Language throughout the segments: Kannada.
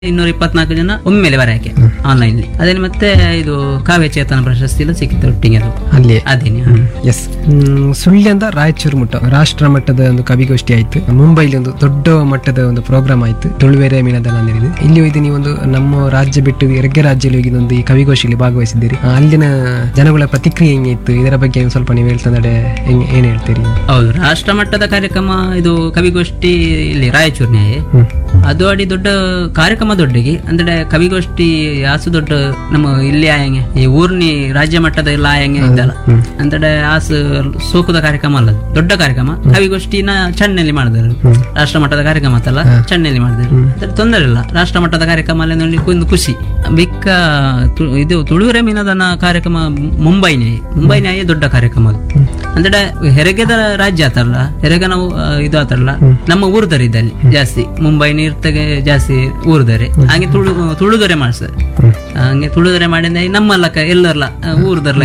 ಇನ್ನೂರ ಇಪ್ಪತ್ನಾಲ್ಕು ಜನ ಒಮ್ಮೆಲೆ ಬರಕ್ಕೆ ಆನ್ಲೈನ್ ಅದೇ ಮತ್ತೆ ಇದು ಕಾವ್ಯ ಚೇತನ ಪ್ರಶಸ್ತಿ ಎಲ್ಲ ಸಿಕ್ಕಿತ್ತು ಒಟ್ಟಿಗೆ ಅದು ಅಲ್ಲಿ ಅದೇನೆ ಎಸ್ ಸುಳ್ಯಂದ ರಾಯಚೂರು ಮಟ್ಟ ರಾಷ್ಟ್ರ ಮಟ್ಟದ ಒಂದು ಕವಿಗೋಷ್ಠಿ ಆಯ್ತು ಮುಂಬೈಲಿ ಒಂದು ದೊಡ್ಡ ಮಟ್ಟದ ಒಂದು ಪ್ರೋಗ್ರಾಮ್ ಆಯ್ತು ತುಳುವೆರೆ ಮೀನದನ ಅಂದಿರಿದು ಇಲ್ಲಿ ಹೋಯ್ತು ನೀವು ಒಂದು ನಮ್ಮ ರಾಜ್ಯ ಬಿಟ್ಟು ಎರಗ್ಗೆ ರಾಜ್ಯದಲ್ಲಿ ಹೋಗಿ ಒಂದು ಈ ಕವಿಗೋಷ್ಠಿಯಲ್ಲಿ ಭಾಗವಹಿಸಿದ್ದೀರಿ ಆ, ಅಲ್ಲಿನ ಜನಗಳ ಪ್ರತಿಕ್ರಿಯೆ ಹೆಂಗಿತ್ತು ಇದರ ಬಗ್ಗೆ ಒಂದ್ ಸ್ವಲ್ಪ ನೀವು ಹೇಳ್ತಂದ್ರೆ ಹೆಂಗ್ ಏನ್ ಹೇಳ್ತೀರಿ ಹೌದು ರಾಷ್ಟ್ರ ಮಟ್ಟದ ಕಾರ್ಯಕ್ರಮ ಇದು ಕವಿಗೋಷ್ಠಿ ಇಲ್ಲಿ ರಾಯಚೂರಿನೇ ಹ್ಮ್ ಅದು ಅಡಿ ದೊಡ್ಡ ಕಾರ್ಯಕ್ರಮ ದೊಡ್ಡಗೆ ಅಂದ್ರೆ ಕವಿಗೋಷ್ಠಿ ಆಸು ದೊಡ್ಡ ನಮ್ಮ ಇಲ್ಲಿ ಆಯಂಗೆ ಈ ಊರ್ನಿ ರಾಜ್ಯ ಮಟ್ಟದ ಎಲ್ಲ ಆಯಂಗೆ ಇದ್ದಲ್ಲ ಹ್ಮ್. ಅಂದ್ರೆ ಆಸು ಸೋಕುದ ಕಾರ್ಯಕ್ರಮ ಅಲ್ಲ ಅದು. ದೊಡ್ಡ ಕಾರ್ಯಕ್ರಮ ಕವಿಗೋಷ್ಠಿನ ಚಣ್ಣಲ್ಲಿ ಮಾಡಿದ್ರು ರಾಷ್ಟ್ರ ಮಟ್ಟದ ಕಾರ್ಯಕ್ರಮ ಅಂತಲ್ಲ ಚಣ್ಣಲ್ಲಿ ಮಾಡಿದ್ರು ಅದ್ರ ತೊಂದರೆ ಇಲ್ಲ ರಾಷ್ಟ್ರ ಮಟ್ಟದ ಕಾರ್ಯಕ್ರಮ ಅಲ್ಲಿ ನೋಡಿ ಒಂದು ಖುಷಿ ಬಿಕ್ಕ ತು- ಇದು ತುಳುವೆರೆ ಮೀನದನ ಕಾರ್ಯಕ್ರಮ ಮುಂಬೈನೇ ಮುಂಬೈನೇ ದೊಡ್ಡ ಕಾರ್ಯಕ್ರಮ ಅದು ಅಂದ್ರೆ ಹೆರಗೆದ ರಾಜ್ಯ ಆತಲ್ಲ ಹೆರಗ ನಾವು ಆ, ಇದು ಆತಲ್ಲ ನಮ್ಮ ಊರ್ದರಿ ಇದ್ದಲ್ಲಿ ಜಾಸ್ತಿ ಮುಂಬೈ ನೀರ್ತಗೆ ಜಾಸ್ತಿ ಊರ್ದರೆ ಹಾಗೆ ತುಳು ತುಳುದೊರೆ ಮಾಡ್ತಾರೆ ಹಂಗೆ ತುಳುದೊರೆ ಮಾಡಿದ್ರೆ ನಮ್ಮಲ್ಲ ಎಲ್ಲರಲ್ಲ ಊರ್ದರ್ಲ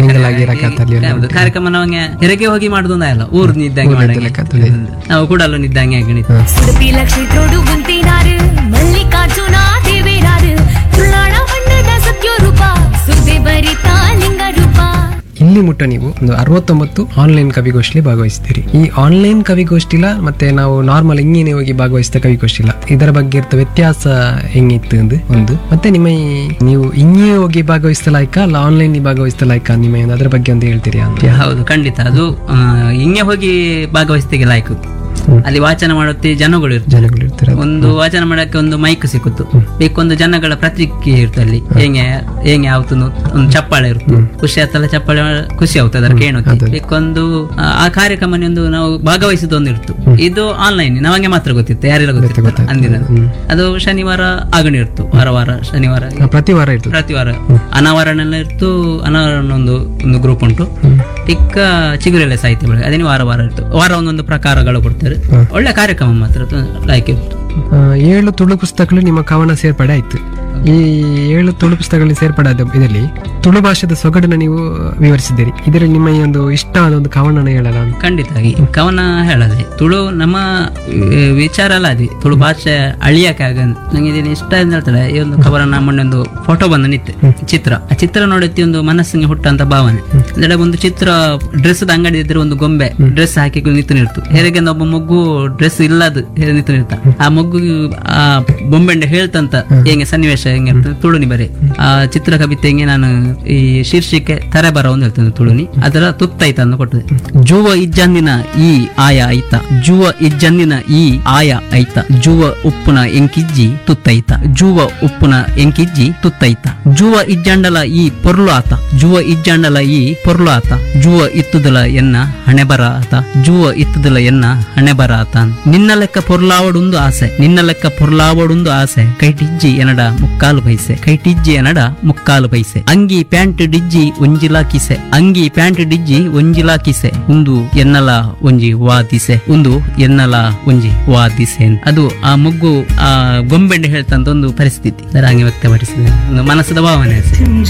ಹೌದು ಕಾರ್ಯಕ್ರಮ ನಾವಂಗೆ ಹೆರಗೆ ಹೋಗಿ ಮಾಡುದು ಅಲ್ಲ ಊರ್ ನಿದ್ದಂಗೆ ಮಾಡಂಗೆ ನಾವು ಕೂಡಲು ನಿದ್ದಂಗೆ ಗಣಿತ ಸುಡುಪಿ ಲಕ್ಷಿ ತೋಡು ಗುಂತಿನಾರು ಮಲ್ಲಿಕಾರ್ಜುನ ದೇವೇರಾರು ತುಳ್ಳಾಣ ಬಣ್ಣದ ಸತ್ಯ ರೂಪ ಸುದ್ದಿ ಬರಿತ ಲಿಂಗ ರೂಪ ಇಲ್ಲಿ ಮುಟ್ಟ ನೀವು ಒಂದು ಅರವತ್ತೊಂಬತ್ತು ಆನ್ಲೈನ್ ಕವಿಗೋಷ್ಠಿ ಭಾಗವಹಿಸ್ತೀರಿ ಈ ಆನ್ಲೈನ್ ಕವಿಗೋಷ್ಠಿಲ ಮತ್ತೆ ನಾವು ನಾರ್ಮಲ್ ಹಿಂಗೇನೆ ಹೋಗಿ ಭಾಗವಹಿಸಿದ ಕವಿಗೋಷ್ಠಿಲ ಇದರ ಬಗ್ಗೆ ಇರ್ತ ವ್ಯತ್ಯಾಸ ಹೆಂಗಿತ್ತು ಅಂದು ಒಂದು ಮತ್ತೆ ನಿಮ್ಮ ಈ ನೀವು ಹಿಂಗೇ ಹೋಗಿ ಭಾಗವಹಿಸಿದ ಲಾಯ್ಕ ಅಲ್ಲ ಆನ್ಲೈನ್ ಭಾಗವಹಿಸಿದ ಲಾಯ್ಕ ನಿಮ್ಮ ಒಂದು ಅದ್ರ ಬಗ್ಗೆ ಒಂದು ಹೇಳ್ತೀರಿ ಅಂತ ಹೌದು ಖಂಡಿತ ಅದು ಆ, ಹಿಂಗೆ ಹೋಗಿ ಭಾಗವಹಿಸ್ತಿಗೆ ಲಾಯ್ಕು ಅಲ್ಲಿ ವಾಚನ ಮಾಡುತ್ತೆ ಜನಗಳು ಇರ್ತಾರೆ ಜನಗಳು ಇರ್ತಾರೆ ಒಂದು ವಾಚನ ಮಾಡಕ್ಕೆ ಒಂದು ಮೈಕ್ ಸಿಕ್ಕಿತ್ತು ಬೇಕೊಂದು ಜನಗಳ ಪ್ರತಿಕ್ರಿಯೆ ಇರುತ್ತೆ ಅಲ್ಲಿ ಹೆಂಗೆ ಹೆಂಗೆ ಆವತ್ತು ಒಂದು ಚಪ್ಪಾಳೆ ಇರುತ್ತೆ ಖುಷಿ ಆತಲ್ಲ ಚಪ್ಪಾಳೆ ಮಾಡ- ಖುಷಿ ಆಗ್ತದೆ ಅದರ ಕೇಳೋಕೆ ಬೇಕೊಂದು ಆ, ಆ ಕಾರ್ಯಕ್ರಮ ಒಂದು ನಾವು ಭಾಗವಹಿಸಿದ ಒಂದು ಇರ್ತು ಇದು ಆನ್ಲೈನ್ ನಮಗೆ ಮಾತ್ರ ಗೊತ್ತಿತ್ತು ಯಾರೆಲ್ಲ ಗೊತ್ತಿತ್ತು ಅಂದಿನ ಅದು ಶನಿವಾರ ಆಗಣಿ ಇರ್ತು ವಾರ ವಾರ ಶನಿವಾರ ಆ, ಪ್ರತಿ ವಾರ ಇರ್ತದೆ ಪ್ರತಿ ವಾರ ಅನಾವರಣ ಇರ್ತು ಅನಾವರಣ ಒಂದು ಒಂದು ಗ್ರೂಪ್ ಉಂಟು ಚಿಕ್ಕ ಚಿಗುರೆಲೆ ಸಾಹಿತ್ಯ ಬೆಳಗ್ಗೆ ಅದೇನು ವಾರ ವಾರ ಇರ್ತು ವಾರ ಒಂದೊಂದು ಪ್ರಕಾರಗಳು ಕೊಡ್ತಾರೆ ಒಳ್ಳೆ ಕಾರ್ಯಕ್ರಮ ಮಾತ್ರ ಲೈಕ್ ಇರ್ತು ಆ, ಏಳು ತುಳು ಪುಸ್ತಕಗಳು ನಿಮ್ಮ ಕವನ ಸೇರ್ಪಡೆ ಆಯ್ತು ಈ ಏಳು ತುಳು ಪುಸ್ತಕಗಳಲ್ಲಿ ಸೇರ್ಪಡೆ ಆದ ಇದರಲ್ಲಿ ತುಳು ಭಾಷೆದ ಸೊಗಡನ್ನ ನೀವು ವಿವರಿಸಿದ್ದೀರಿ ಇದರಲ್ಲಿ ನಿಮ್ಮ ಈ ಒಂದು ಇಷ್ಟವಾದ ಒಂದು ಕವನನ ಹೇಳಲ್ಲ ಅಂತ ಖಂಡಿತವಾಗಿ ಕವನ ಹೇಳದೆ ತುಳು ನಮ್ಮ ಆ, ವಿಚಾರ ಅಲ್ಲ ಅದೇ ತುಳು ಭಾಷೆ ಅಳಿಯಕ್ಕೆ ಆಗ ನಂಗೆ ಇದನ್ನ ಇಷ್ಟ ಅಂತ ಹೇಳ್ತಾರೆ ಈ ಒಂದು ಕವರನ್ನ ಮೊನ್ನೆ ಒಂದು ಫೋಟೋ ಬಂದು ನಿತ್ತೆ ಚಿತ್ರ ಆ ಚಿತ್ರ ನೋಡುತ್ತಿ ಒಂದು ಮನಸ್ಸಿಗೆ ಹುಟ್ಟಂತ ಭಾವನೆ ಅಂದ್ರೆ ಒಂದು ಚಿತ್ರ ಡ್ರೆಸ್ ಅಂಗಡಿ ಇದ್ರೆ ಒಂದು ಗೊಂಬೆ ಡ್ರೆಸ್ ಹಾಕಿ ನಿಂತು ನಿಲ್ತು ಹೇಗೆ ಒಬ್ಬ ಮಗು ಡ್ರೆಸ್ ಇಲ್ಲದ ನಿಂತು ನಿಲ್ತ ಆ ಮಗು ಆ ಬೊಂಬೆಂಡೆ ಹೇಳ್ತಂತ ಹೆಂಗೆ ಸನ್ನಿವೇಶ ಹೆಂಗೆ ಇರ್ತದೆ ತುಳುನಿ ಬರೀ ಆ ಚಿತ್ರ ಕವಿತೆಗೆ ನಾನು ಈ ಶೀರ್ಷಿಕೆ ತರೆಬರ ಒಂದು ಹೇಳ್ತೇನೆ ತುಳುನಿ ಅದರ ತುತ್ತೈತ ಅಂತ ಕೊಟ್ಟದೆ ಜುವ ಇಜ್ಜಂದಿನ ಈ ಆಯ ಐತ ಜುವ ಇಜ್ಜಂದಿನ ಈ ಆಯ ಐತ ಜುವ ಉಪ್ಪುನ ಎಂಕಿಜ್ಜಿ ತುತ್ತೈತ ಜುವ ಉಪ್ಪುನ ಎಂಕಿಜ್ಜಿ ತುತ್ತೈತ ಜುವ ಇಜ್ಜಂಡಲ ಈ ಪೊರ್ಲು ಆತ ಜುವ ಇಜ್ಜಂಡಲ ಈ ಪೊರ್ಲು ಆತ ಜುವ ಇತ್ತುದಲ ಎನ್ನ ಹಣೆ ಬರ ಆತ ಜುವ ಇತ್ತುದಲ ಎನ್ನ ಹಣೆ ಬರ ಆತ ನಿನ್ನ ಲೆಕ್ಕ ಪೊರ್ಲಾವಡುಂದು ಆಸೆ ನಿನ್ನ ಲೆಕ್ಕ ಪೊರ್ಲಾವಡುಂದು ಆಸೆ ಕೈಟಿಜ್ಜಿ ಎನಡ ಮುಕ್ಕಾಲು ಪೈಸೆ ಕೈಟಿಜ್ಜಿ ಎನಡ ಮುಕ್ಕಾಲು ಪೈಸೆ ಅಂಗಿ ಪ್ಯಾಂಟ್ ಡಿಜ್ಜಿ ಒಂಜಿಲಾ ಕಿಸೆ ಅಂಗಿ ಪ್ಯಾಂಟ್ ಡಿಜ್ಜಿ ಒಂಜಿಲಾ ಕಿಸೆ ಒಂದು ಎನ್ನಲ ಒಂಜಿ ವಾದಿಸೆ ಒಂದು ಎನ್ನಲ ಒಂಜಿ ವಾದಿಸೆ ಅದು ಆ ಮಗ್ಗು ಆ ಗೊಂಬೆಂಡೆ ಹೇಳ್ತಂತ ಒಂದು ಪರಿಸ್ಥಿತಿ ಅದರ ಹಂಗೆ ವ್ಯಕ್ತಪಡಿಸಿದೆ ಒಂದು ಮನಸ್ಸದ ಭಾವನೆ ಅಷ್ಟೇ.